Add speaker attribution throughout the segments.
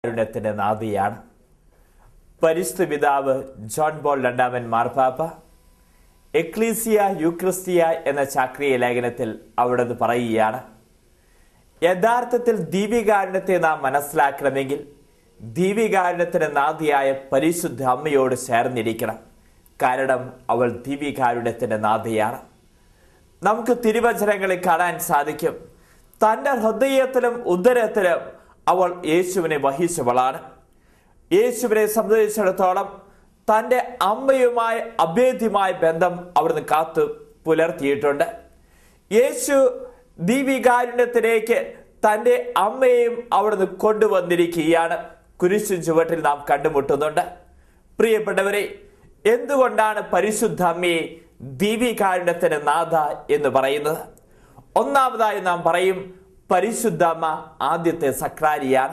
Speaker 1: കാരുണ്യത്തിന്റെ നാദിയാണ് പരിശുദ്ധ പിതാവ് ജോൺ ബോൾ രണ്ടാമൻ മാർപ്പാപ്പ എക്ലീസിയ യുക്രിസ്തിയ എന്ന ചാക്രിയ ലേഖനത്തിൽ അവിടുന്ന് പറയുകയാണ് യഥാർത്ഥത്തിൽ ദീപികാരുണ്യത്തെ നാം മനസ്സിലാക്കണമെങ്കിൽ ദീപികാരുണ്യത്തിന് നാദിയായ പരിശുദ്ധ അമ്മയോട് ചേർന്നിരിക്കണം കാരണം അവൾ ദീപികാരുണ്യത്തിന്റെ നാദിയാണ് നമുക്ക് തിരുവചനങ്ങളിൽ കാണാൻ സാധിക്കും തൻ്റെ ഹൃദയത്തിലും ഉദരത്തിലും അവൾ യേശുവിനെ വഹിച്ചവളാണ് യേശുവിനെ സംബന്ധിച്ചിടത്തോളം തൻ്റെ അമ്മയുമായി അഭേദ്യമായ ബന്ധം അവിടുന്ന് കാത്തു പുലർത്തിയിട്ടുണ്ട് യേശു ദീപികാരുണ്യത്തിലേക്ക് തൻ്റെ അമ്മയെയും അവിടുന്ന് കൊണ്ടുവന്നിരിക്കുകയാണ് കുരിശു ചുവട്ടിൽ നാം കണ്ടുമുട്ടുന്നുണ്ട് പ്രിയപ്പെട്ടവരെ എന്തുകൊണ്ടാണ് പരിശുദ്ധ അമ്മയെ ദീപികാരുണ്യത്തിന് നാഥ എന്ന് പറയുന്നത് ഒന്നാമതായി നാം പറയും പരിശുദ്ധ അമ്മ ആദ്യത്തെ സക്രാരിയാണ്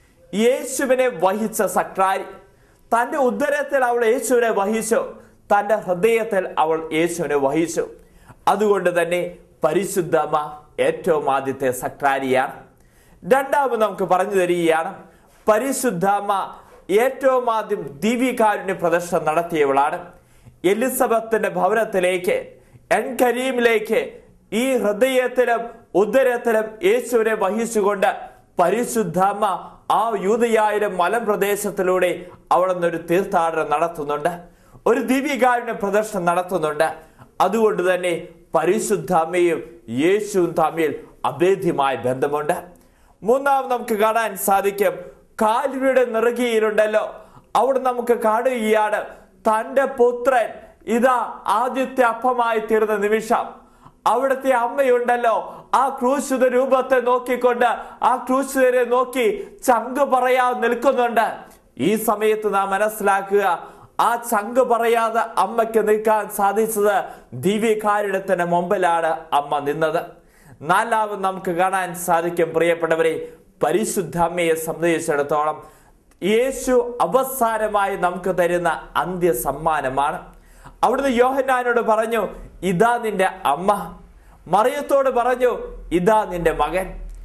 Speaker 1: യേശുവിനെ വഹിച്ച സക്രാരി തൻ്റെ ഉദരത്തിൽ അവൾ യേശുവിനെ വഹിച്ചു തൻ്റെ ഹൃദയത്തിൽ അവൾ യേശുവിനെ വഹിച്ചു അതുകൊണ്ട് തന്നെ പരിശുദ്ധ അമ്മ ഏറ്റവും ആദ്യത്തെ സക്രാരിയാണ് രണ്ടാമത് നമുക്ക് പറഞ്ഞു തരികയാണ് പരിശുദ്ധ അമ്മ ഏറ്റവും ആദ്യം ദിവ്യകാരുണ്യ പ്രദർശനം നടത്തിയവളാണ് എലിസബത്തിന്റെ ഭവനത്തിലേക്ക് എൻ കരീമിലേക്ക് ഈ ഹൃദയത്തിലും ഉദരത്തിലും യേശുവിനെ വഹിച്ചുകൊണ്ട് പരിശുദ്ധമ്മ ആ യൂതയായിരം മലമ്പ്രദേശത്തിലൂടെ അവിടെ നിന്നൊരു തീർത്ഥാടനം നടത്തുന്നുണ്ട് ഒരു ദിവ്യകാരുണ്യ പ്രദർശനം നടത്തുന്നുണ്ട് അതുകൊണ്ട് തന്നെ പരിശുദ്ധ അമ്മയും യേശുവും തമ്മിൽ അഭേദ്യമായ ബന്ധമുണ്ട് മൂന്നാമത് നമുക്ക് കാണാൻ സാധിക്കും കാൽവിയുടെ നെറുകയിലുണ്ടല്ലോ അവിടെ നമുക്ക് കാണുകയാണ് തന്റെ പുത്രൻ ഇതാ ആദ്യത്തെ അപ്പമായി തീർന്ന നിമിഷം അവിടുത്തെ അമ്മയുണ്ടല്ലോ ആ ക്രൂശിത രൂപത്തെ നോക്കിക്കൊണ്ട് ആ ക്രൂശിതരെ നോക്കി ചങ്ക് പറയാൻ നിൽക്കുന്നുണ്ട് ഈ സമയത്ത് നാം മനസ്സിലാക്കുക ആ ചങ്ക് പറയാതെ അമ്മയ്ക്ക് നിൽക്കാൻ സാധിച്ചത് ദിവ്യകാരുണ്യത്തിന് മുമ്പിലാണ് അമ്മ നിന്നത് നാലാമത് നമുക്ക് കാണാൻ സാധിക്കും പ്രിയപ്പെട്ടവരെ പരിശുദ്ധ അമ്മയെ സംബന്ധിച്ചിടത്തോളം യേശു അവസാനമായി നമുക്ക് തരുന്ന അന്ത്യ സമ്മാനമാണ് അവിടുന്ന് യോഹന്നാനോട് പറഞ്ഞു ഇതാ നിന്റെ അമ്മ മറിയത്തോട് പറഞ്ഞു ഇതാ നിന്റെ മകൻ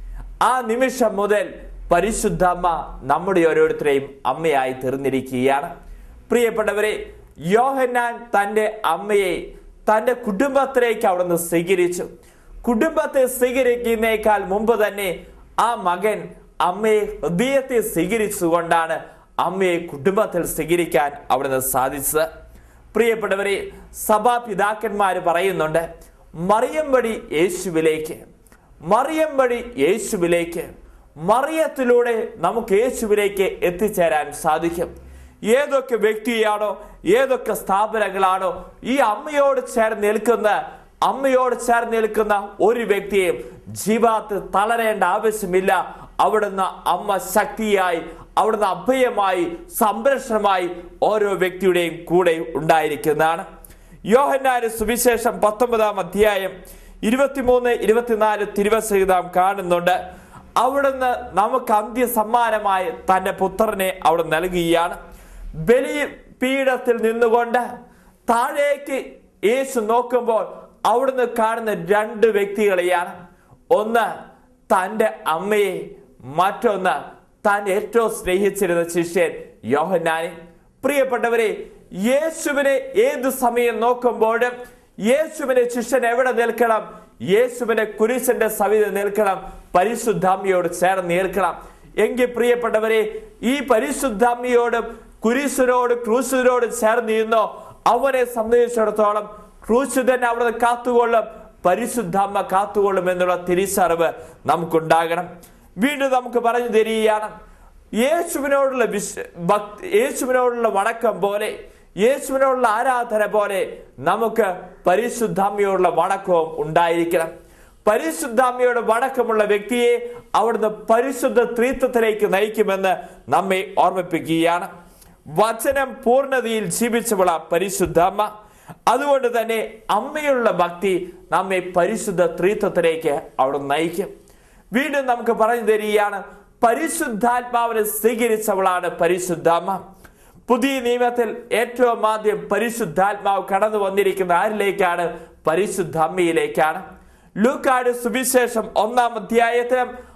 Speaker 1: ആ നിമിഷം മുതൽ പരിശുദ്ധ അമ്മ നമ്മുടെ ഓരോരുത്തരെയും അമ്മയായി തീർന്നിരിക്കുകയാണ് പ്രിയപ്പെട്ടവരെ യോഹന്നാൻ തൻ്റെ അമ്മയെ തൻ്റെ കുടുംബത്തിലേക്ക് അവിടുന്ന് സ്വീകരിച്ചു കുടുംബത്തെ സ്വീകരിക്കുന്നേക്കാൾ മുമ്പ് തന്നെ ആ മകൻ അമ്മയെ ഹൃദയത്തെ സ്വീകരിച്ചുകൊണ്ടാണ് അമ്മയെ കുടുംബത്തിൽ സ്വീകരിക്കാൻ അവിടുന്ന് സാധിച്ചത് പ്രിയപ്പെട്ടവരെ സഭാപിതാക്കന്മാർ പറയുന്നുണ്ട് മറിയം വഴി യേശുവിലേക്ക് മറിയം വഴി യേശുവിലേക്ക് മറിയത്തിലൂടെ നമുക്ക് യേശുവിലേക്ക് എത്തിച്ചേരാൻ സാധിക്കും ഏതൊക്കെ വ്യക്തിയാണോ ഏതൊക്കെ സ്ഥാപനങ്ങളാണോ ഈ അമ്മയോട് ചേർന്ന് നിൽക്കുന്ന അമ്മയോട് ചേർന്ന് നിൽക്കുന്ന ഒരു വ്യക്തിയെയും ജീവാത്ത് തളരേണ്ട ആവശ്യമില്ല അവിടുന്ന് അമ്മ ശക്തിയായി അവിടുന്ന് അഭയമായി സംരക്ഷണമായി ഓരോ വ്യക്തിയുടെയും കൂടെ ഉണ്ടായിരിക്കുന്നതാണ് യോഹന്നാന് സുവിശേഷം പത്തൊമ്പതാം അധ്യായം ഇരുപത്തിമൂന്ന് ഇരുപത്തിനാല് തിരുവസഹിതം കാണുന്നുണ്ട് അവിടുന്ന് നമുക്ക് അന്ത്യ സമ്മാനമായി തന്റെ പുത്രനെ അവിടെ നൽകുകയാണ് ബലി പീഠത്തിൽ നിന്നുകൊണ്ട് താഴേക്ക് യേശു നോക്കുമ്പോൾ അവിടുന്ന് കാണുന്ന രണ്ട് വ്യക്തികളെയാണ് ഒന്ന് തൻ്റെ അമ്മയെ മറ്റൊന്ന് താൻ ഏറ്റവും സ്നേഹിച്ചിരുന്ന ശിഷ്യൻ യോഹന്നാനെ പ്രിയപ്പെട്ടവരെ യേശുവിനെ ഏത് സമയം നോക്കുമ്പോഴും യേശുവിനെ ശിഷ്യൻ എവിടെ നിൽക്കണം യേശുവിനെ കുരിശന്റെ സവിധ നിൽക്കണം പരിശുദ്ധാമ്മിയോട് ചേർന്ന് നിൽക്കണം എങ്കിൽ പ്രിയപ്പെട്ടവരെ ഈ പരിശുദ്ധാമ്മിയോടും കുരിശിനോട് ക്രൂശിനോട് ചേർന്ന് നിന്നോ അവനെ സംബന്ധിച്ചിടത്തോളം ക്രൂശിതൻ അവിടെ കാത്തുകൊള്ളും പരിശുദ്ധാമ്മ കാത്തുകൊള്ളും എന്നുള്ള തിരിച്ചറിവ് നമുക്കുണ്ടാകണം വീണ്ടും നമുക്ക് പറഞ്ഞു തരികയാണ് യേശുവിനോടുള്ള വിശ് ഭക്തി യേശുവിനോടുള്ള വണക്കം പോലെ യേശുവിനോടുള്ള ആരാധന പോലെ നമുക്ക് പരിശുദ്ധാമ്മയോടുള്ള വണക്കവും ഉണ്ടായിരിക്കണം പരിശുദ്ധാമ്മയുടെ വണക്കമുള്ള വ്യക്തിയെ അവിടുന്ന് പരിശുദ്ധ ത്രീത്വത്തിലേക്ക് നയിക്കുമെന്ന് നമ്മെ ഓർമ്മിപ്പിക്കുകയാണ് വചനം പൂർണ്ണതയിൽ ജീവിച്ചവള പരിശുദ്ധാമ്മ അതുകൊണ്ട് തന്നെ അമ്മയുള്ള ഭക്തി നമ്മെ പരിശുദ്ധ ത്രീത്വത്തിലേക്ക് അവിടെ നയിക്കും വീണ്ടും നമുക്ക് പറഞ്ഞു തരികയാണ് പരിശുദ്ധാത്മാവിനെ സ്വീകരിച്ചവളാണ് പരിശുദ്ധാമ്മ പുതിയ നിയമത്തിൽ ഏറ്റവും ആദ്യം പരിശുദ്ധാത്മാവ് കടന്നു വന്നിരിക്കുന്ന ആരിലേക്കാണ് പരിശുദ്ധ അമ്മയിലേക്കാണ് ലൂക്കാട് സുവിശേഷം ഒന്നാം അധ്യായത്തിലും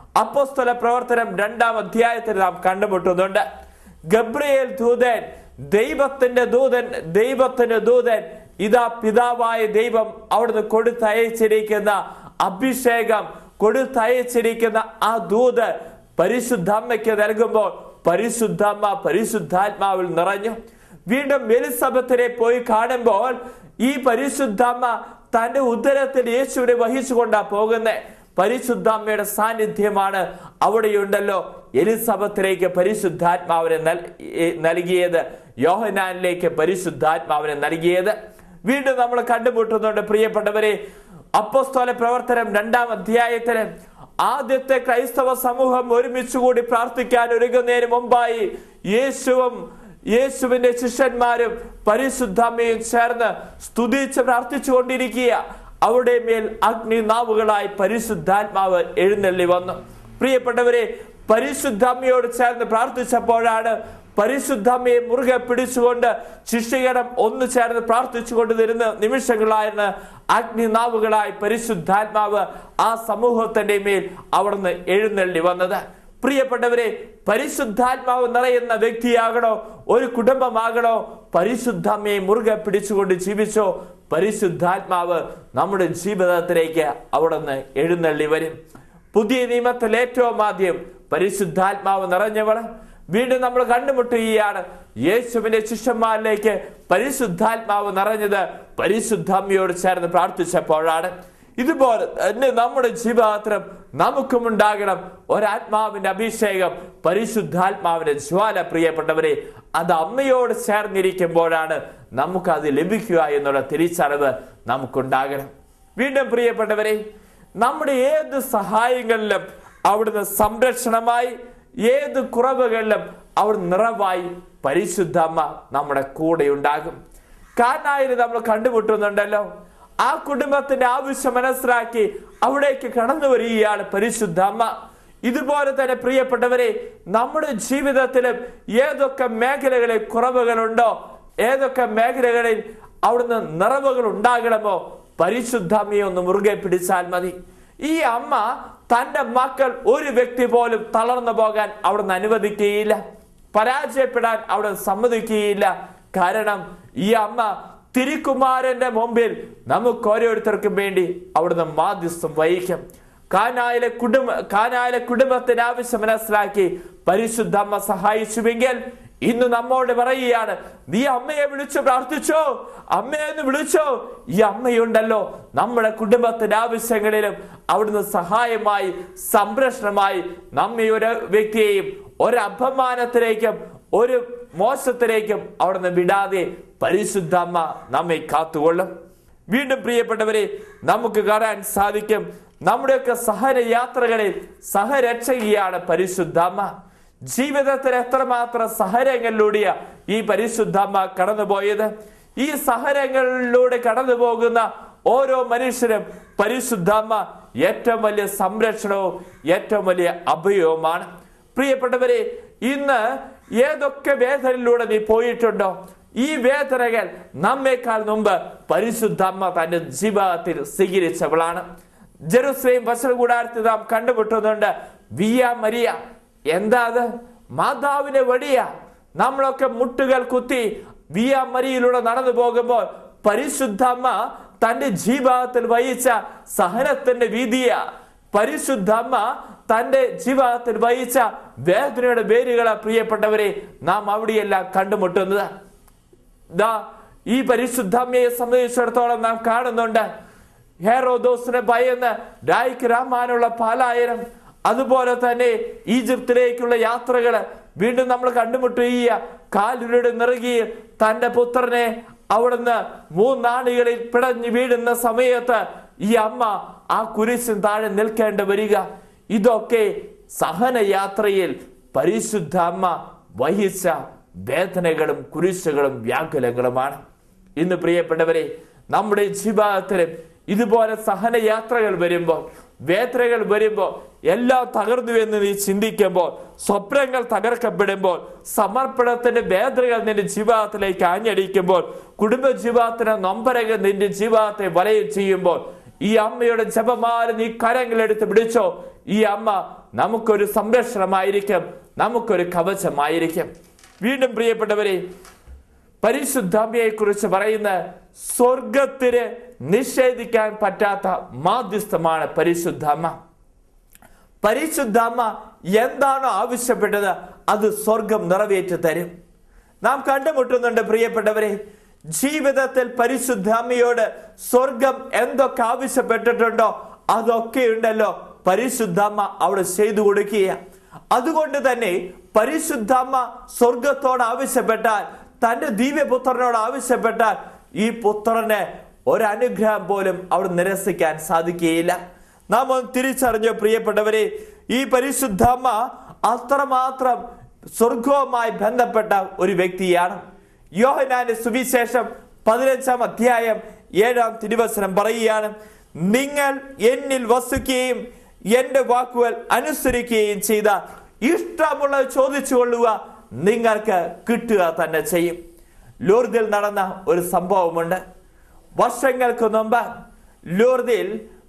Speaker 1: അപ്പോസ്തല പ്രവർത്തനം രണ്ടാം അധ്യായത്തിൽ നാം കണ്ടുമുട്ടുന്നുണ്ട് ഗബ്രിയേൽ ദൂതൻ ദൈവത്തിന്റെ ദൂതൻ ദൈവത്തിന്റെ ദൂതൻ ഇതാ പിതാവായ ദൈവം അവിടുന്ന് കൊടുത്തയച്ചിരിക്കുന്ന അഭിഷേകം കൊടുത്തയച്ചിരിക്കുന്ന ആ ദൂത് പരിശുദ്ധാമ്മയ്ക്ക് നൽകുമ്പോൾ പരിശുദ്ധാമ്മ പരിശുദ്ധാത്മാവിൽ നിറഞ്ഞു വീണ്ടും എലിസബത്തിനെ പോയി കാണുമ്പോൾ ഈ പരിശുദ്ധാമ്മ തന്റെ ഉദരത്തിൽ യേശുവിനെ വഹിച്ചുകൊണ്ടാ പോകുന്നത് പരിശുദ്ധാമ്മയുടെ സാന്നിധ്യമാണ് അവിടെയുണ്ടല്ലോ എലിസബത്തിലേക്ക് പരിശുദ്ധാത്മാവിനെ നൽ- ഏ, നൽകിയത് യോഹനാനിലേക്ക് പരിശുദ്ധാത്മാവിനെ നൽകിയത് വീണ്ടും നമ്മൾ കണ്ടുമുട്ടുന്നുണ്ട് പ്രിയപ്പെട്ടവരെ അപ്പോസ്തല പ്രവർത്തനം രണ്ടാം അധ്യായത്തില് ആദ്യത്തെ ക്രൈസ്തവ സമൂഹം ഒരുമിച്ച് കൂടി പ്രാർത്ഥിക്കാൻ ഒരുങ്ങുന്നതിന് മുമ്പായി യേശുവും യേശുവിന്റെ ശിഷ്യന്മാരും പരിശുദ്ധമ്മയും ചേർന്ന് സ്തുതിച്ച് പ്രാർത്ഥിച്ചുകൊണ്ടിരിക്കുക അവിടെ മേൽ അഗ്നി നാവുകളായി പരിശുദ്ധാത്മാവ് എഴുന്നള്ളി വന്നു പ്രിയപ്പെട്ടവരെ പരിശുദ്ധമ്മയോട് ചേർന്ന് പ്രാർത്ഥിച്ചപ്പോഴാണ് പരിശുദ്ധമ്മയെ മുറുകെ പിടിച്ചുകൊണ്ട് ശിഷ്യഗണം ഒന്ന് ചേർന്ന് പ്രാർത്ഥിച്ചുകൊണ്ട് തരുന്ന നിമിഷങ്ങളായിരുന്നു അഗ്നിനാവുകളായി പരിശുദ്ധാത്മാവ് ആ സമൂഹത്തിന്റെ മേൽ അവിടുന്ന് എഴുന്നള്ളി വന്നത് പ്രിയപ്പെട്ടവരെ പരിശുദ്ധാത്മാവ് നിറയുന്ന വ്യക്തിയാകണോ ഒരു കുടുംബമാകണോ പരിശുദ്ധമ്മയെ മുറുകെ പിടിച്ചുകൊണ്ട് ജീവിച്ചോ പരിശുദ്ധാത്മാവ് നമ്മുടെ ജീവിതത്തിലേക്ക് അവിടുന്ന് എഴുന്നള്ളി വരും പുതിയ നിയമത്തിൽ ഏറ്റവും ആദ്യം പരിശുദ്ധാത്മാവ് നിറഞ്ഞവള് വീണ്ടും നമ്മൾ കണ്ടുമുട്ടുകയാണ് യേശുവിന്റെ ശിഷ്യന്മാരിലേക്ക് പരിശുദ്ധാത്മാവ് നിറഞ്ഞത് പരിശുദ്ധാമ്മയോട് ചേർന്ന് പ്രാർത്ഥിച്ചപ്പോഴാണ് ഇതുപോലെ തന്നെ നമ്മുടെ ജീവിതത്തിലും നമുക്കും ഉണ്ടാകണം ഒരാത്മാവിന്റെ അഭിഷേകം പരിശുദ്ധാത്മാവിന്റെ ജ്വാല പ്രിയപ്പെട്ടവരെ അത് അമ്മയോട് ചേർന്നിരിക്കുമ്പോഴാണ് നമുക്കത് ലഭിക്കുക എന്നുള്ള തിരിച്ചറിവ് നമുക്കുണ്ടാകണം വീണ്ടും പ്രിയപ്പെട്ടവരെ നമ്മുടെ ഏത് സഹായങ്ങളിലും അവിടുന്ന് സംരക്ഷണമായി ഏത് കുറവുകളിലും അവർ നിറവായി പരിശുദ്ധ അമ്മ നമ്മുടെ കൂടെ ഉണ്ടാകും കാനായിൽ നമ്മൾ കണ്ടുമുട്ടുന്നുണ്ടല്ലോ ആ കുടുംബത്തിന്റെ ആവശ്യം മനസ്സിലാക്കി അവിടേക്ക് കടന്നു വരികയാണ് പരിശുദ്ധ അമ്മ ഇതുപോലെ തന്നെ പ്രിയപ്പെട്ടവരെ നമ്മുടെ ജീവിതത്തിലും ഏതൊക്കെ മേഖലകളിൽ കുറവുകളുണ്ടോ ഏതൊക്കെ മേഖലകളിൽ അവിടുന്ന് നിറവുകൾ ഉണ്ടാകണമോ പരിശുദ്ധ അമ്മയെ ഒന്ന് മുറുകെ പിടിച്ചാൽ മതി ഈ അമ്മ തന്റെ മക്കൾ ഒരു വ്യക്തി പോലും തളർന്നു പോകാൻ അവിടുന്ന് അനുവദിക്കുകയില്ല പരാജയപ്പെടാൻ അവിടെ സമ്മതിക്കുകയില്ല കാരണം ഈ അമ്മ തിരുക്കുമാരന്റെ മുമ്പിൽ നമുക്ക് ഓരോരുത്തർക്കും വേണ്ടി അവിടുന്ന് മാധ്യസ്ഥം വഹിക്കും കാനായിലെ കുടുംബ കാനായിലെ കുടുംബത്തിന്റെ ആവശ്യം മനസ്സിലാക്കി പരിശുദ്ധ അമ്മ സഹായിച്ചുവെങ്കിൽ ഇന്ന് നമ്മോട് പറയുകയാണ് നീ അമ്മയെ വിളിച്ചു പ്രാർത്ഥിച്ചോ അമ്മയെ ഒന്ന് വിളിച്ചോ ഈ അമ്മയുണ്ടല്ലോ നമ്മുടെ കുടുംബത്തിന്റെ ആവശ്യങ്ങളിലും അവിടുന്ന് സഹായമായി സംരക്ഷണമായി നമ്മെ ഒരു വ്യക്തിയെയും ഒരു അപമാനത്തിലേക്കും ഒരു മോശത്തിലേക്കും അവിടുന്ന് വിടാതെ പരിശുദ്ധ അമ്മ നമ്മെ കാത്തുകൊള്ളും വീണ്ടും പ്രിയപ്പെട്ടവരെ നമുക്ക് കാണാൻ സാധിക്കും നമ്മുടെയൊക്കെ സഹന യാത്രകളിൽ സഹരക്ഷകിയാണ് പരിശുദ്ധാമ്മ ജീവിതത്തിൽ എത്രമാത്രം സഹനങ്ങളിലൂടെയാ ഈ പരിശുദ്ധാമ്മ കടന്നുപോയത് ഈ സഹനങ്ങളിലൂടെ കടന്നു പോകുന്ന ഓരോ മനുഷ്യരും പരിശുദ്ധാമ്മ ഏറ്റവും വലിയ സംരക്ഷണവും ഏറ്റവും വലിയ അഭയവുമാണ് പ്രിയപ്പെട്ടവരെ ഇന്ന് ഏതൊക്കെ വേദനയിലൂടെ നീ പോയിട്ടുണ്ടോ ഈ വേദനകൾ നമ്മേക്കാൾ മുമ്പ് പരിശുദ്ധമ്മ തന്റെ ജീവിതത്തിൽ സ്വീകരിച്ചവളാണ് ജെറുസലേം വസന കൂടാരത്തിൽ നാം കണ്ടുമുട്ടുന്നുണ്ട് വിയ മരിയ എന്താ അത് മാതാവിന്റെ വടിയ നമ്മളൊക്കെ മുട്ടുകൾ കുത്തി വിയ മരിയിലൂടെ നടന്നു പോകുമ്പോൾ പരിശുദ്ധമ്മ തന്റെ ജീവിതത്തിൽ വഹിച്ച സഹനത്തിന്റെ വീതിയ പരിശുദ്ധമ്മ തന്റെ ജീവിതത്തിൽ വഹിച്ച വേദനയുടെ പേരുകളെ പ്രിയപ്പെട്ടവരെ നാം അവിടെയെല്ലാം കണ്ടുമുട്ടുന്നത് ദാ ഈ പരിശുദ്ധമ്മയെ സംബന്ധിച്ചിടത്തോളം നാം കാണുന്നുണ്ട് ഹേറോദോസിനെ ഭയന്ന് രായ്ക്ക് രാമാനുള്ള പാലായനം അതുപോലെ തന്നെ ഈജിപ്തിലേക്കുള്ള യാത്രകള് വീണ്ടും നമ്മൾ കണ്ടുമുട്ടുക കാലുരുടെ നിറകി തന്റെ പുത്രനെ അവിടുന്ന് മൂന്നാണികളിൽ പിടഞ്ഞു വീഴുന്ന സമയത്ത് ഈ അമ്മ ആ കുരിശിന് താഴെ നിൽക്കേണ്ടി വരിക ഇതൊക്കെ സഹനയാത്രയിൽ പരിശുദ്ധ അമ്മ വഹിച്ച വേദനകളും കുരിശുകളും വ്യാകുലങ്ങളുമാണ് ഇന്ന് പ്രിയപ്പെട്ടവരെ നമ്മുടെ ജീവിതത്തിലും ഇതുപോലെ സഹനയാത്രകൾ വരുമ്പോൾ വേദനകൾ വരുമ്പോൾ എല്ലാം തകർന്നു എന്ന് നീ ചിന്തിക്കുമ്പോൾ സ്വപ്നങ്ങൾ തകർക്കപ്പെടുമ്പോൾ സമർപ്പണത്തിന്റെ വേദനകൾ നിന്റെ ജീവിതത്തിലേക്ക് ആഞ്ഞടിക്കുമ്പോൾ കുടുംബ ജീവിതത്തിന് നൊമ്പരകൾ നിന്റെ ജീവിതത്തെ വലയം ചെയ്യുമ്പോൾ ഈ അമ്മയുടെ ജപമാല നീ കരങ്ങളെടുത്ത് പിടിച്ചോ ഈ അമ്മ നമുക്കൊരു സംരക്ഷണമായിരിക്കും നമുക്കൊരു കവചമായിരിക്കും വീണ്ടും പ്രിയപ്പെട്ടവരെ പരിശുദ്ധാമ്യയെ കുറിച്ച് പറയുന്ന സ്വർഗത്തിന് നിഷേധിക്കാൻ പറ്റാത്ത മാധ്യസ്ഥമാണ് പരിശുദ്ധാമ്മ പരിശുദ്ധാമ്മ എന്താണോ ആവശ്യപ്പെട്ടത് അത് സ്വർഗം നിറവേറ്റി തരും നാം കണ്ടുമുട്ടുന്നുണ്ട് പ്രിയപ്പെട്ടവരെ ജീവിതത്തിൽ പരിശുദ്ധാമ്മയോട് സ്വർഗം എന്തൊക്കെ ആവശ്യപ്പെട്ടിട്ടുണ്ടോ അതൊക്കെ ഉണ്ടല്ലോ പരിശുദ്ധാമ്മ അവിടെ ചെയ്തു കൊടുക്കുക അതുകൊണ്ട് തന്നെ പരിശുദ്ധാമ്മ സ്വർഗത്തോട് ആവശ്യപ്പെട്ടാൽ തന്റെ ദിവ്യപുത്രനോട് ആവശ്യപ്പെട്ടാൽ ഈ പുത്രന് ഒരനുഗ്രഹം പോലും അവിടെ നിരസിക്കാൻ സാധിക്കുകയില്ല നാം ഒന്ന് തിരിച്ചറിഞ്ഞു പ്രിയപ്പെട്ടവരെ ഈ പരിശുദ്ധാമ്മ അത്രമാത്രം സ്വർഗവുമായി ബന്ധപ്പെട്ട ഒരു വ്യക്തിയാണ് യോഹനാന്റെ സുവിശേഷം പതിനഞ്ചാം അധ്യായം ഏഴാം തിരുവസനം പറയുകയാണ് നിങ്ങൾ എന്നിൽ വസിക്കുകയും എന്റെ വാക്കുകൾ അനുസരിക്കുകയും ചെയ്ത ഇഷ്ടമുള്ളത് ചോദിച്ചു കൊള്ളുക നിങ്ങൾക്ക് കിട്ടുക തന്നെ ചെയ്യും ലൂർദിൽ നടന്ന ഒരു സംഭവമുണ്ട് വർഷങ്ങൾക്ക് മുമ്പ് ലൂർദിൽ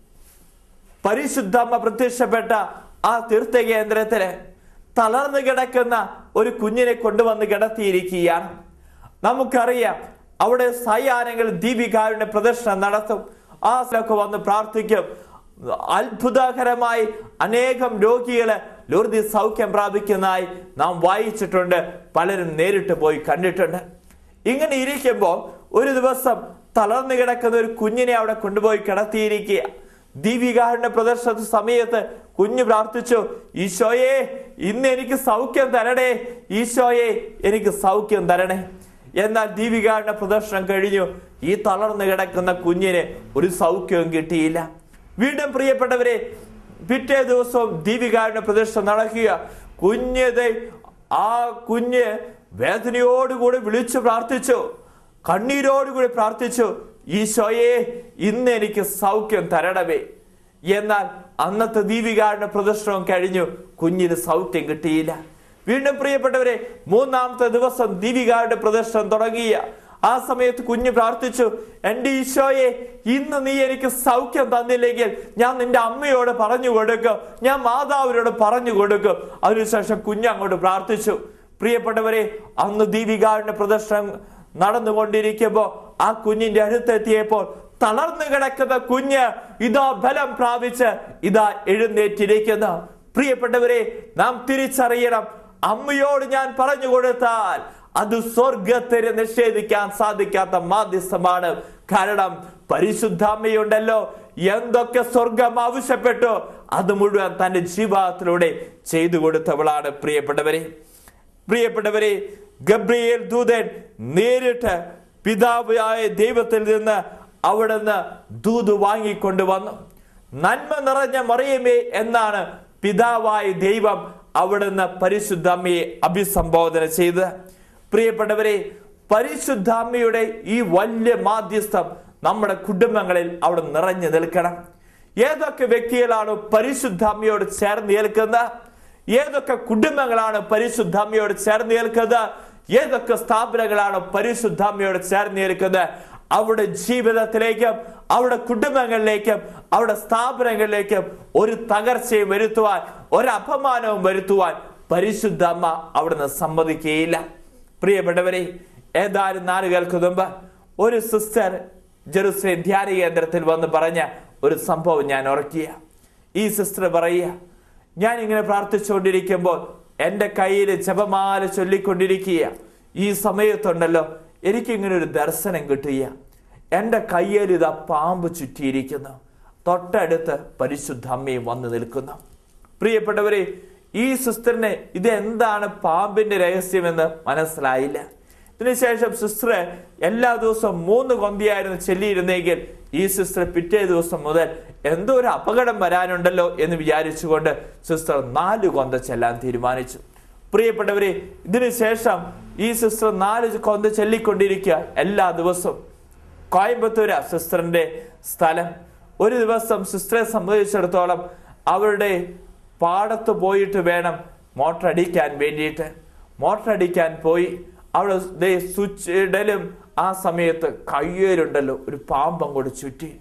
Speaker 1: പരിശുദ്ധമ്മ പ്രത്യക്ഷപ്പെട്ട ആ തീർത്ഥകേന്ദ്രത്തില് തളർന്നു കിടക്കുന്ന ഒരു കുഞ്ഞിനെ കൊണ്ടുവന്ന് കിടത്തിയിരിക്കുകയാണ് നമുക്കറിയാം അവിടെ സയാനങ്ങൾ ദീപികാരുടെ പ്രദർശനം നടത്തും ആ സ്ഥലമൊക്കെ വന്ന് പ്രാർത്ഥിക്കും അത്ഭുതകരമായി അനേകം രോഗികളെ ലൂർദി സൗഖ്യം പ്രാപിക്കുന്നതായി നാം വായിച്ചിട്ടുണ്ട് പലരും നേരിട്ട് പോയി കണ്ടിട്ടുണ്ട് ഇങ്ങനെ ഇരിക്കുമ്പോൾ ഒരു ദിവസം തളർന്നു കിടക്കുന്ന ഒരു കുഞ്ഞിനെ അവിടെ കൊണ്ടുപോയി കിടത്തിയിരിക്കുക ദീപികാരുടെ പ്രദർശന സമയത്ത് കുഞ്ഞ് പ്രാർത്ഥിച്ചു ഈശോയെ ഇന്ന് എനിക്ക് സൗഖ്യം തരണേ ഈശോയെ എനിക്ക് സൗഖ്യം തരണേ എന്നാൽ ദീപികാരുടെ പ്രദർശനം കഴിഞ്ഞു ഈ തളർന്നു കിടക്കുന്ന കുഞ്ഞിന് ഒരു സൗഖ്യവും കിട്ടിയില്ല വീണ്ടും പ്രിയപ്പെട്ടവരെ പിറ്റേ ദിവസവും ദീപികാരുടെ പ്രദർശനം നടക്കുക കുഞ്ഞത് ആ കുഞ്ഞ് വേദനയോടുകൂടി വിളിച്ചു പ്രാർത്ഥിച്ചു കണ്ണീരോടുകൂടി പ്രാർത്ഥിച്ചു ഈശോയെ ഇന്ന് എനിക്ക് സൗഖ്യം തരണമേ എന്നാൽ അന്നത്തെ ദീപികാരുടെ പ്രദർശനം കഴിഞ്ഞു കുഞ്ഞിന് സൗഖ്യം കിട്ടിയില്ല വീണ്ടും പ്രിയപ്പെട്ടവരെ മൂന്നാമത്തെ ദിവസം ദീപികാരുടെ പ്രദർശനം തുടങ്ങിയ ആ സമയത്ത് കുഞ്ഞ് പ്രാർത്ഥിച്ചു എന്റെ ഈശോയെ ഇന്ന് നീ എനിക്ക് സൗഖ്യം തന്നില്ലെങ്കിൽ ഞാൻ നിന്റെ അമ്മയോട് പറഞ്ഞു കൊടുക്കും ഞാൻ മാതാവിനോട് പറഞ്ഞു കൊടുക്കും അതിനുശേഷം കുഞ്ഞ് അങ്ങോട്ട് പ്രാർത്ഥിച്ചു പ്രിയപ്പെട്ടവരെ അന്ന് ദീപികാരുടെ പ്രദർശനം നടന്നുകൊണ്ടിരിക്കുമ്പോ ആ കുഞ്ഞിന്റെ അടുത്തെത്തിയപ്പോൾ തളർന്നു കിടക്കുന്ന കുഞ്ഞ് ഇതാ ബലം പ്രാപിച്ച് ഇതാ എഴുന്നേറ്റിരിക്കുന്നു പ്രിയപ്പെട്ടവരെ നാം തിരിച്ചറിയണം അമ്മയോട് ഞാൻ പറഞ്ഞു കൊടുത്താൽ അത് സ്വർഗത്തിന് നിഷേധിക്കാൻ സാധിക്കാത്ത മാധ്യസ്ഥമാണ് കാരണം പരിശുദ്ധാമ്മയുണ്ടല്ലോ എന്തൊക്കെ സ്വർഗം ആവശ്യപ്പെട്ടു അത് മുഴുവൻ തന്റെ ജീവിതത്തിലൂടെ ചെയ്തു കൊടുത്തവളാണ് പ്രിയപ്പെട്ടവരെ പ്രിയപ്പെട്ടവരെ ഗബ്രിയേൽ ദൂതൻ നേരിട്ട് പിതാവായ ദൈവത്തിൽ നിന്ന് അവിടുന്ന് ദൂത് വാങ്ങിക്കൊണ്ട് വന്നു നന്മ നിറഞ്ഞ മറിയമേ എന്നാണ് പിതാവായ ദൈവം അവിടുന്ന് പരിശുദ്ധമ്മയെ അഭിസംബോധന ചെയ്ത് പ്രിയപ്പെട്ടവരെ പരിശുദ്ധാമ്മയുടെ ഈ വലിയ മാധ്യസ്ഥം നമ്മുടെ കുടുംബങ്ങളിൽ അവിടെ നിറഞ്ഞു നിൽക്കണം ഏതൊക്കെ വ്യക്തികളാണ് പരിശുദ്ധാമ്മയോട് ചേർന്ന് നിൽക്കുന്നത് ഏതൊക്കെ കുടുംബങ്ങളാണ് പരിശുദ്ധാമ്മയോട് ചേർന്ന് നിൽക്കുന്നത് ഏതൊക്കെ സ്ഥാപനങ്ങളാണ് പരിശുദ്ധാമ്മയോട് ചേർന്ന് നിൽക്കുന്നത് അവിടെ ജീവിതത്തിലേക്കും അവിടെ കുടുംബങ്ങളിലേക്കും അവിടെ സ്ഥാപനങ്ങളിലേക്കും ഒരു തകർച്ചയും വരുത്തുവാൻ ഒരു അപമാനവും വരുത്തുവാൻ പരിശുദ്ധ അമ്മ അവിടുന്ന് സമ്മതിക്കുകയില്ല പ്രിയപ്പെട്ടവരെ ഏതാനും നാളുകൾക്ക് മുമ്പ് ഒരു സിസ്റ്റർ ജെറുസലേം ധ്യാന കേന്ദ്രത്തിൽ വന്ന് പറഞ്ഞ ഒരു സംഭവം ഞാൻ ഉറക്കിയ ഈ സിസ്റ്റർ പറയുക ഞാൻ ഇങ്ങനെ പ്രാർത്ഥിച്ചുകൊണ്ടിരിക്കുമ്പോൾ എൻ്റെ കയ്യിൽ ജപമാല ചൊല്ലിക്കൊണ്ടിരിക്കുക ഈ സമയത്തുണ്ടല്ലോ എനിക്കിങ്ങനെ ഒരു ദർശനം കിട്ടുക എൻ്റെ കയ്യിൽ ഇതാ പാമ്പ് ചുറ്റിയിരിക്കുന്നു തൊട്ടടുത്ത് പരിശുദ്ധ അമ്മയും വന്നു നിൽക്കുന്നു പ്രിയപ്പെട്ടവരെ ഈ സിസ്റ്ററിന് ഇത് എന്താണ് പാമ്പിന്റെ രഹസ്യമെന്ന് മനസ്സിലായില്ല ഇതിനുശേഷം സിസ്റ്റർ എല്ലാ ദിവസവും മൂന്ന് കൊന്തിയായിരുന്നു ചെല്ലിയിരുന്നെങ്കിൽ ഈ സിസ്റ്റർ പിറ്റേ ദിവസം മുതൽ എന്തോ ഒരു അപകടം വരാനുണ്ടല്ലോ എന്ന് വിചാരിച്ചുകൊണ്ട് സിസ്റ്റർ നാല് കൊന്ത ചെല്ലാൻ തീരുമാനിച്ചു പ്രിയപ്പെട്ടവരെ ഇതിനുശേഷം ഈ സിസ്റ്റർ നാല് കൊന്ത ചെല്ലിക്കൊണ്ടിരിക്കുക എല്ലാ ദിവസവും കോയമ്പത്തൂര സിസ്റ്ററിന്റെ സ്ഥലം ഒരു ദിവസം സിസ്റ്ററെ സംബന്ധിച്ചിടത്തോളം അവരുടെ പാടത്ത് പോയിട്ട് വേണം മോട്ടർ അടിക്കാൻ വേണ്ടിയിട്ട് മോട്ടർ അടിക്കാൻ പോയി അവിടെ ദേ സ്വിച്ച് ഇടലും ആ സമയത്ത് കയ്യേരുണ്ടല്ലോ ഒരു പാമ്പ് അങ്ങോട്ട് ചുറ്റി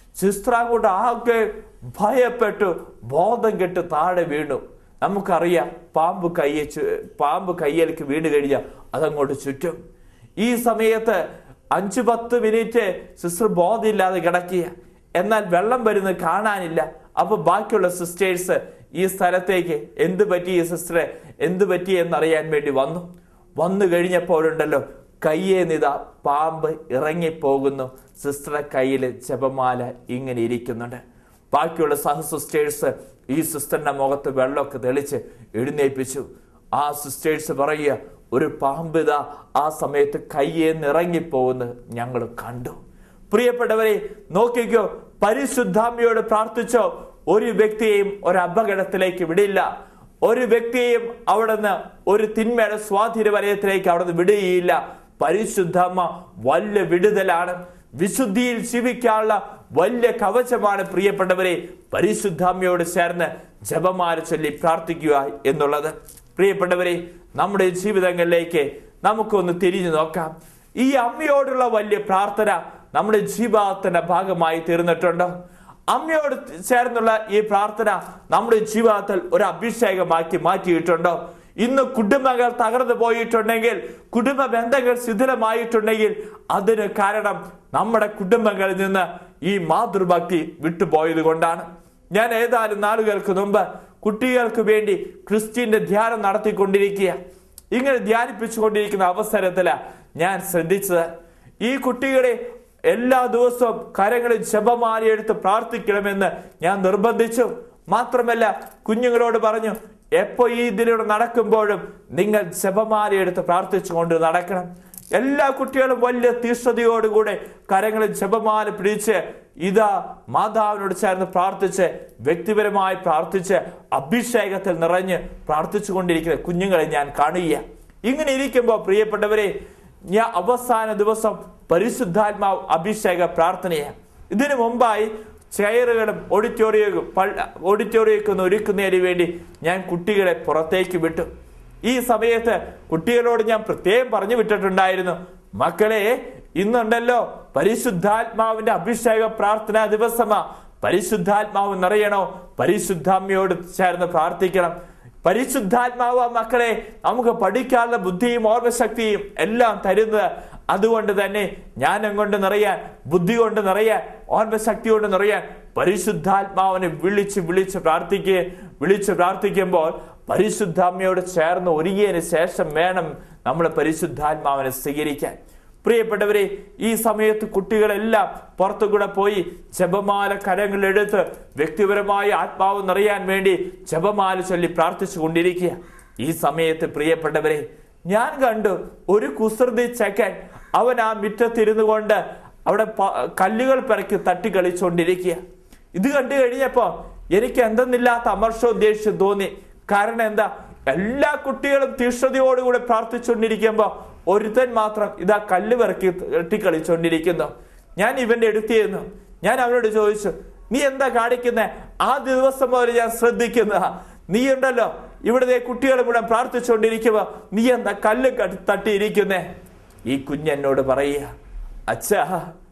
Speaker 1: സിസ്റ്റർ അങ്ങോട്ട് ആകെ ഭയപ്പെട്ടു ബോധം കെട്ട് താഴെ വീണു നമുക്കറിയാം പാമ്പ് കയ്യെ ചു- പാമ്പ് കയ്യിലേക്ക് വീണ് കഴിഞ്ഞാൽ അതങ്ങോട്ട് ചുറ്റും ഈ സമയത്ത് അഞ്ചു പത്ത് മിനിറ്റ് സിസ്റ്റർ ബോധമില്ലാതെ കിടക്കുക എന്നാൽ വെള്ളം വരുന്നത് കാണാനില്ല അപ്പൊ ബാക്കിയുള്ള സിസ്റ്റേഴ്സ് ഈ സ്ഥലത്തേക്ക് എന്ത് പറ്റി ഈ സിസ്റ്ററെ എന്ത് പറ്റി എന്നറിയാൻ വേണ്ടി വന്നു വന്നു കഴിഞ്ഞപ്പോഴുണ്ടല്ലോ കയ്യേ നിതാ പാമ്പ് ഇറങ്ങിപ്പോകുന്നു സിസ്റ്ററുടെ കയ്യിൽ ജപമാല ഇങ്ങനെ ഇരിക്കുന്നുണ്ട് ബാക്കിയുള്ള സഹ സിസ്റ്റേഴ്സ് ഈ സിസ്റ്ററിന്റെ മുഖത്ത് വെള്ളമൊക്കെ തെളിച്ച് എഴുന്നേൽപ്പിച്ചു ആ സിസ്റ്റേഴ്സ് പറയുക ഒരു പാമ്പ് ഇതാ ആ സമയത്ത് കയ്യേന്ന് ഇറങ്ങിപ്പോകുന്നു ഞങ്ങൾ കണ്ടു പ്രിയപ്പെട്ടവരെ നോക്കിക്കോ പരിശുദ്ധാമ്മയോട് പ്രാർത്ഥിച്ചോ ഒരു വ്യക്തിയെയും ഒരു അപകടത്തിലേക്ക് വിടില്ല ഒരു വ്യക്തിയെയും അവിടുന്ന് ഒരു തിന്മയുടെ സ്വാധീന വലയത്തിലേക്ക് അവിടുന്ന് വിടുകയില്ല പരിശുദ്ധമ്മ വലിയ വിടുതലാണ് വിശുദ്ധിയിൽ ജീവിക്കാനുള്ള വലിയ കവചമാണ് പ്രിയപ്പെട്ടവരെ പരിശുദ്ധാമ്മയോട് ചേർന്ന് ജപമാല ചൊല്ലി പ്രാർത്ഥിക്കുക എന്നുള്ളത് പ്രിയപ്പെട്ടവരെ നമ്മുടെ ജീവിതങ്ങളിലേക്ക് നമുക്കൊന്ന് തിരിഞ്ഞു നോക്കാം ഈ അമ്മയോടുള്ള വലിയ പ്രാർത്ഥന നമ്മുടെ ജീവിതത്തിന്റെ ഭാഗമായി തീർന്നിട്ടുണ്ടോ അമ്മയോട് ചേർന്നുള്ള ഈ പ്രാർത്ഥന നമ്മുടെ ജീവിതത്തിൽ ഒരു അഭിഷേകമാക്കി മാറ്റിയിട്ടുണ്ടോ ഇന്ന് കുടുംബങ്ങൾ തകർന്നു പോയിട്ടുണ്ടെങ്കിൽ കുടുംബ ബന്ധങ്ങൾ ശിഥിലമായിട്ടുണ്ടെങ്കിൽ അതിന് കാരണം നമ്മുടെ കുടുംബങ്ങളിൽ നിന്ന് ഈ മാതൃഭക്തി വിട്ടുപോയത് കൊണ്ടാണ് ഞാൻ ഏതാനും നാളുകൾക്ക് മുമ്പ് കുട്ടികൾക്ക് വേണ്ടി ക്രിസ്ത്യന്റെ ധ്യാനം നടത്തിക്കൊണ്ടിരിക്കുക ഇങ്ങനെ ധ്യാനിപ്പിച്ചുകൊണ്ടിരിക്കുന്ന അവസരത്തില് ഞാൻ ശ്രദ്ധിച്ചത് ഈ കുട്ടികളെ എല്ലാ ദിവസവും കരങ്ങളിൽ ജപമാല എടുത്ത് പ്രാർത്ഥിക്കണമെന്ന് ഞാൻ നിർബന്ധിച്ചു മാത്രമല്ല കുഞ്ഞുങ്ങളോട് പറഞ്ഞു എപ്പോ ഈ ഇതിലൂടെ നടക്കുമ്പോഴും നിങ്ങൾ ജപമാല എടുത്ത് പ്രാർത്ഥിച്ചുകൊണ്ട് നടക്കണം എല്ലാ കുട്ടികളും വലിയ തീഷ്ണതയോടുകൂടെ കരങ്ങളിൽ ജപമാല പിടിച്ച് ഇതാ മാതാവിനോട് ചേർന്ന് പ്രാർത്ഥിച്ച് വ്യക്തിപരമായി പ്രാർത്ഥിച്ച് അഭിഷേകത്തിൽ നിറഞ്ഞ് പ്രാർത്ഥിച്ചു കൊണ്ടിരിക്കുന്ന കുഞ്ഞുങ്ങളെ ഞാൻ കാണുക ഇങ്ങനെ ഇരിക്കുമ്പോൾ പ്രിയപ്പെട്ടവരെ ഞാൻ അവസാന ദിവസം പരിശുദ്ധാത്മാവ് അഭിഷേക പ്രാർത്ഥനയാണ് ഇതിനു മുമ്പായി ചെയറുകളും ഓഡിറ്റോറിയവും ഓഡിറ്റോറിയൊക്കെ ഒന്ന് ഒരുക്കുന്നതിന് വേണ്ടി ഞാൻ കുട്ടികളെ പുറത്തേക്ക് വിട്ടു ഈ സമയത്ത് കുട്ടികളോട് ഞാൻ പ്രത്യേകം പറഞ്ഞു വിട്ടിട്ടുണ്ടായിരുന്നു മക്കളെ ഇന്നുണ്ടല്ലോ പരിശുദ്ധാത്മാവിന്റെ അഭിഷേക പ്രാർത്ഥനാ ദിവസമാ പരിശുദ്ധാത്മാവ് നിറയണോ പരിശുദ്ധാമ്മയോട് ചേർന്ന് പ്രാർത്ഥിക്കണം പരിശുദ്ധാത്മാവ് മക്കളെ നമുക്ക് പഠിക്കാനുള്ള ബുദ്ധിയും ഓർമ്മശക്തിയും എല്ലാം തരുന്നത് അതുകൊണ്ട് തന്നെ ജ്ഞാനം കൊണ്ട് നിറയാൻ ബുദ്ധി കൊണ്ട് നിറയാൻ ഓർമ്മശക്തി കൊണ്ട് നിറയാൻ പരിശുദ്ധാത്മാവിനെ വിളിച്ച് വിളിച്ച് പ്രാർത്ഥിക്കുക വിളിച്ച് പ്രാർത്ഥിക്കുമ്പോൾ പരിശുദ്ധാമ്മയോട് ചേർന്ന് ഒരുങ്ങിയതിന് ശേഷം വേണം നമ്മൾ പരിശുദ്ധാത്മാവിനെ സ്വീകരിക്കാൻ പ്രിയപ്പെട്ടവരെ ഈ സമയത്ത് കുട്ടികളെല്ലാം പുറത്തു കൂടെ പോയി ജപമാല കരങ്ങളിലെടുത്ത് വ്യക്തിപരമായ ആത്മാവ് നിറയാൻ വേണ്ടി ജപമാല ചൊല്ലി പ്രാർത്ഥിച്ചു കൊണ്ടിരിക്കുക ഈ സമയത്ത് പ്രിയപ്പെട്ടവരെ ഞാൻ കണ്ടു ഒരു കുസൃതി ചെക്കൻ അവൻ ആ മുറ്റത്തിരുന്നു കൊണ്ട് അവിടെ പ- കല്ലുകൾ പിറക്കി തട്ടി കളിച്ചുകൊണ്ടിരിക്കുക ഇത് കണ്ടു കഴിഞ്ഞപ്പോ എനിക്ക് എന്തെന്നില്ലാത്ത അമർഷവും ദേഷ്യം തോന്നി കാരണം എന്താ എല്ലാ കുട്ടികളും തീഷ്ണതയോടുകൂടി പ്രാർത്ഥിച്ചുകൊണ്ടിരിക്കുമ്പോ ഒരുത്തൻ മാത്രം ഇതാ കല്ല് പിറക്കി തട്ടി കളിച്ചുകൊണ്ടിരിക്കുന്നു ഞാൻ ഇവന്റെ എടുത്തിരുന്നു ഞാൻ അവനോട് ചോദിച്ചു നീ എന്താ കാണിക്കുന്നേ ആ ദിവസം മുതൽ ഞാൻ ശ്രദ്ധിക്കുന്നതാ നീ ഉണ്ടല്ലോ ഇവിടുത്തെ കുട്ടികൾ മുഴുവൻ പ്രാർത്ഥിച്ചുകൊണ്ടിരിക്കുമ്പോ നീ എന്താ കല്ല് കട്ടി- തട്ടിയിരിക്കുന്നേ ഈ കുഞ്ഞെന്നോട് പറയുക അച്ഛാ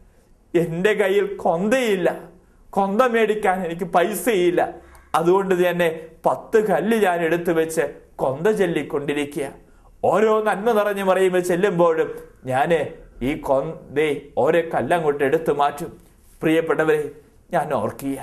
Speaker 1: എന്റെ കയ്യിൽ കൊന്തയില്ല കൊന്ത മേടിക്കാൻ എനിക്ക് പൈസയില്ല അതുകൊണ്ട് തന്നെ പത്ത് കല്ല് ഞാൻ എടുത്തു വെച്ച് കൊന്ത ചൊല്ലിക്കൊണ്ടിരിക്കുക ഓരോ നന്മ നിറഞ്ഞു പറയുമ്പോൾ ചെല്ലുമ്പോഴും ഞാന് ഈ കൊന്തേ ഓരോ കല്ലങ്ങോട്ട് എടുത്തു മാറ്റും പ്രിയപ്പെട്ടവരെ ഞാൻ ഓർക്കുക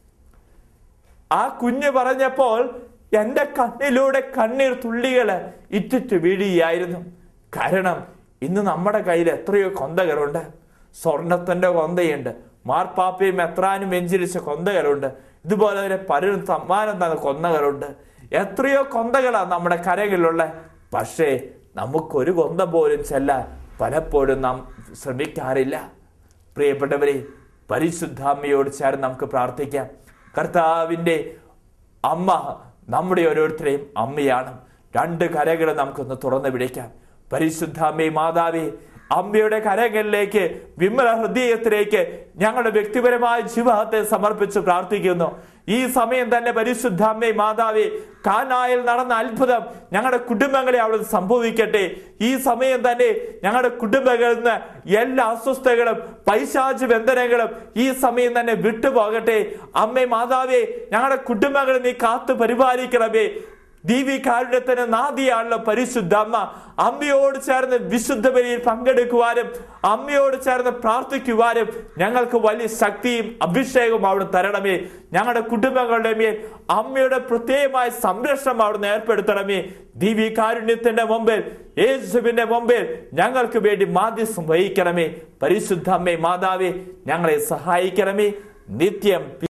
Speaker 1: ആ കുഞ്ഞ് പറഞ്ഞപ്പോൾ എന്റെ കണ്ണിലൂടെ കണ്ണീർ തുള്ളികള് ഇറ്റിറ്റ് വീഴുകയായിരുന്നു കാരണം ഇന്ന് നമ്മുടെ കയ്യിൽ എത്രയോ കൊന്തകളുണ്ട് സ്വർണത്തിന്റെ കൊന്തയുണ്ട് മാർപ്പാപ്പയും എത്രാനും വെഞ്ചരിച്ച കൊന്തകളുണ്ട് ഇതുപോലെ തന്നെ പലരും സമ്മാനം തന്ന കൊന്തകളുണ്ട് എത്രയോ കൊന്തകളാണ് നമ്മുടെ കരകളിലുള്ള പക്ഷേ നമുക്കൊരു കൊന്ത പോലും ചെല്ലാൻ പലപ്പോഴും നാം ശ്രമിക്കാറില്ല പ്രിയപ്പെട്ടവരെ പരിശുദ്ധാമ്മയോട് ചേർന്ന് നമുക്ക് പ്രാർത്ഥിക്കാം കർത്താവിൻ്റെ അമ്മ നമ്മുടെ ഓരോരുത്തരെയും അമ്മയാണ് രണ്ട് കരകൾ നമുക്കൊന്ന് തുറന്നു പിടിക്കാം പരിശുദ്ധാമ്മേ മാതാവേ അമ്മയുടെ കരങ്ങളിലേക്ക് വിമല ഹൃദയത്തിലേക്ക് ഞങ്ങളുടെ വ്യക്തിപരമായ ജീവിതത്തെ സമർപ്പിച്ച് പ്രാർത്ഥിക്കുന്നു ഈ സമയം തന്നെ പരിശുദ്ധ അമ്മേ മാതാവേ കാനായിൽ നടന്ന അത്ഭുതം ഞങ്ങളുടെ കുടുംബങ്ങളെ അവിടെ സംഭവിക്കട്ടെ ഈ സമയം തന്നെ ഞങ്ങളുടെ കുടുംബങ്ങളിൽ നിന്ന് എല്ലാ അസ്വസ്ഥതകളും പൈശാചി ബന്ധനങ്ങളും ഈ സമയം തന്നെ വിട്ടുപോകട്ടെ അമ്മേ മാതാവേ ഞങ്ങളുടെ കുടുംബങ്ങളെ നീ കാത്തു പരിപാലിക്കണമേ ദീപികാരുണ്യത്തിന് നാദിയാണല്ലോ പരിശുദ്ധ അമ്മ അമ്മയോട് ചേർന്ന് വിശുദ്ധ ബലിയിൽ പങ്കെടുക്കുവാനും അമ്മയോട് ചേർന്ന് പ്രാർത്ഥിക്കുവാനും ഞങ്ങൾക്ക് വലിയ ശക്തിയും അഭിഷേകവും അവിടെ തരണമേ ഞങ്ങളുടെ കുടുംബങ്ങളുടെ മേൽ അമ്മയുടെ പ്രത്യേകമായ സംരക്ഷണം അവിടെ ഏർപ്പെടുത്തണമേ ദീപികാരുണ്യത്തിന്റെ മുമ്പിൽ യേശുവിന്റെ മുമ്പിൽ ഞങ്ങൾക്ക് വേണ്ടി മാധ്യസ്ഥം വഹിക്കണമേ പരിശുദ്ധ അമ്മേ മാതാവേ ഞങ്ങളെ സഹായിക്കണമേ നിത്യം